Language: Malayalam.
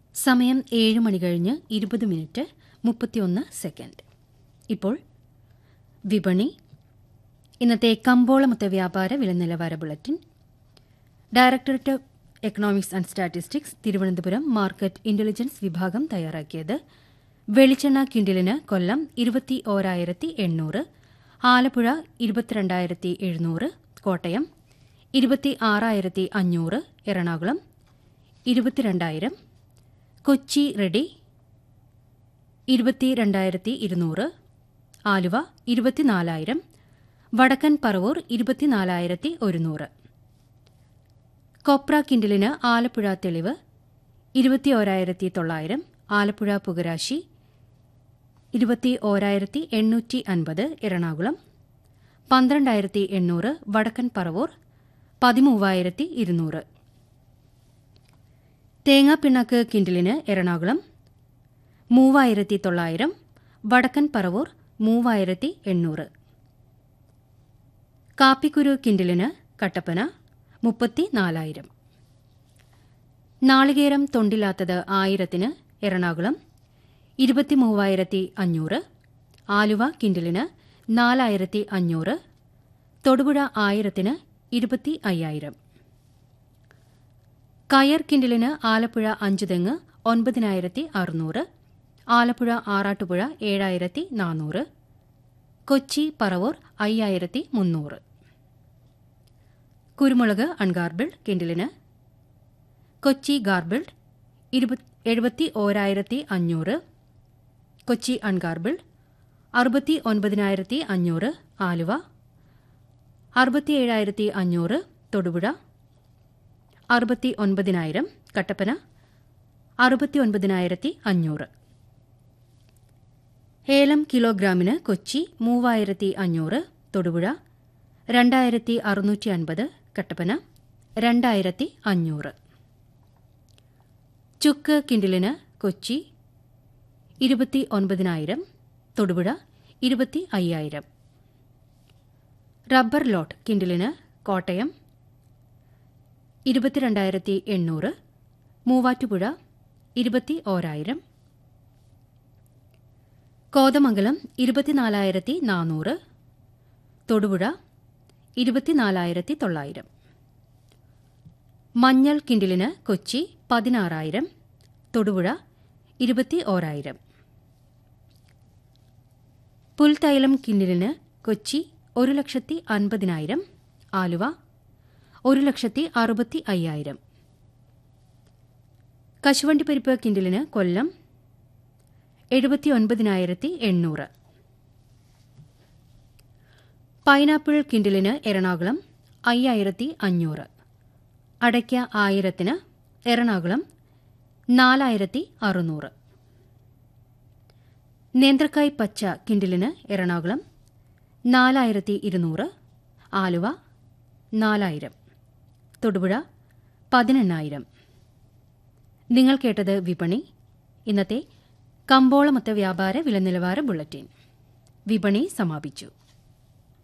സമയം ഏഴ് മണി കഴിഞ്ഞ് ഇരുപത് മിനിറ്റ് മുപ്പത്തിയൊന്ന് സെക്കൻഡ് ഇപ്പോൾ വിപണി ഇന്നത്തെ കമ്പോളമൊത്ത വ്യാപാര വില നിലവാര bulletin directorate of economics and statistics Thiruvananthapuram market intelligence വിഭാഗം തയ്യാറാക്കിയത് വെളിച്ചെണ്ണ കിൻഡിലിന് കൊല്ലം ഇരുപത്തി ഓരായിരത്തി എണ്ണൂറ് ആലപ്പുഴ ഇരുപത്തിരണ്ടായിരത്തി എഴുന്നൂറ് കോട്ടയം ഇരുപത്തി ആറായിരത്തി അഞ്ഞൂറ് എറണാകുളം ഇരുപത്തിരണ്ടായിരം കൊച്ചി റെഡി ഇരുപത്തിരണ്ടായിരത്തി ഇരുന്നൂറ് ആലുവ ഇരുപത്തിനാലായിരം വടക്കൻ പറവൂർ ഇരുപത്തിനാലായിരത്തി ഒരുന്നൂറ് കൊപ്ര കിൻഡിലിന് ആലപ്പുഴ തെളിവ് ഇരുപത്തി ഓരായിരത്തി തൊള്ളായിരം ആലപ്പുഴ പുകരാശി ഇരുപത്തി ഓരായിരത്തി എണ്ണൂറ്റി അൻപത് എറണാകുളം പന്ത്രണ്ടായിരത്തി എണ്ണൂറ് വടക്കൻ പറവൂർ പതിമൂവായിരത്തി ഇരുന്നൂറ് തേങ്ങാപ്പിണ്ണാക്ക് കിൻഡിലിന് എറണാകുളം മൂവായിരത്തി തൊള്ളായിരം വടക്കൻ പറവൂർ മൂവായിരത്തി എണ്ണൂറ് കാപ്പിക്കുരു കിൻഡിലിന് കട്ടപ്പന മുപ്പത്തി നാലായിരം നാളികേരം തൊണ്ടില്ലാത്തത് ആയിരത്തിന് എറണാകുളം ഇരുപത്തി മൂവായിരത്തി അഞ്ഞൂറ് ആലുവ കിൻഡിലിന് നാലായിരത്തി അഞ്ഞൂറ് തൊടുപുഴ ആയിരത്തിന് ഇരുപത്തി അയ്യായിരം കയർ കിൻഡിലിന് ആലപ്പുഴ അഞ്ചുതെങ്ങ് ഒൻപതിനായിരത്തി അറുന്നൂറ് ആലപ്പുഴ ആറാട്ടുപുഴ ഏഴായിരത്തി നാനൂറ് കൊച്ചി പറവൂർ അയ്യായിരത്തി മുന്നൂറ് കുരുമുളക് അൺഗാർബിൾഡ് കിൻഡിലിന് കൊച്ചി ഗാർബിൾഡ് എഴുപത്തി ഓരായിരത്തി അഞ്ഞൂറ് കൊച്ചി അൺഗാർബിൾഡ് അറുപത്തി ഒൻപതിനായിരത്തി അഞ്ഞൂറ് ആലുവ അറുപത്തിയേഴായിരത്തി അഞ്ഞൂറ് തൊടുപുഴ അറുപത്തി ഒൻപതിനായിരം കട്ടപ്പന അറുപത്തി ഒൻപതിനായിരത്തി അഞ്ഞൂറ് ഏലം കിലോഗ്രാമിന് കൊച്ചി മൂവായിരത്തി അഞ്ഞൂറ് തൊടുപുഴ രണ്ടായിരത്തി അറുന്നൂറ്റി അൻപത് കട്ടപ്പന രണ്ടായിരത്തി അഞ്ഞൂറ് ചുക്ക് കിൻഡിലിന് കൊച്ചി ഇരുപത്തി ഒൻപതിനായിരം തൊടുപുഴ ഇരുപത്തി അയ്യായിരം റബ്ബർ ലോട്ട് കിൻഡിലിന് കോട്ടയം ഇരുപത്തിരണ്ടായിരത്തി എണ്ണൂറ് മൂവാറ്റുപുഴ ഇരുപത്തി ഓരായിരം കോതമംഗലം ഇരുപത്തിനാലായിരത്തി നാനൂറ് തൊടുപുഴ ഇരുപത്തിനാലായിരത്തി തൊള്ളായിരം മഞ്ഞൾ കിൻഡിലിന് കൊച്ചി പതിനാറായിരം തൊടുപുഴ ഇരുപത്തി ഓരായിരം പുൽത്തൈലം കിൻഡിലിന് കൊച്ചി ഒരു ലക്ഷത്തി അൻപതിനായിരം ആലുവ ഒരു ലക്ഷത്തി അറുപത്തി അയ്യായിരം കശുവണ്ടിപ്പരിപ്പ് കിൻഡിലിന് കൊല്ലം എഴുപത്തി ഒൻപതിനായിരത്തി എണ്ണൂറ് പൈനാപ്പിൾ കിൻഡിലിന് എറണാകുളം അയ്യായിരത്തി അഞ്ഞൂറ് അടയ്ക്ക ആയിരത്തിന് എറണാകുളം നാലായിരത്തി അറുന്നൂറ് നേന്ത്രക്കായ് പച്ച കിൻഡിലിന് എറണാകുളം നാലായിരത്തി ഇരുന്നൂറ് ആലുവ നാലായിരം തൊടുപുഴ പതിനെണ്ണായിരം നിങ്ങൾ കേട്ടത് വിപണി ഇന്നത്തെ കമ്പോളമൊത്ത വ്യാപാര വില നിലവാര ബുള്ളറ്റിൻ വിപണി സമാപിച്ചു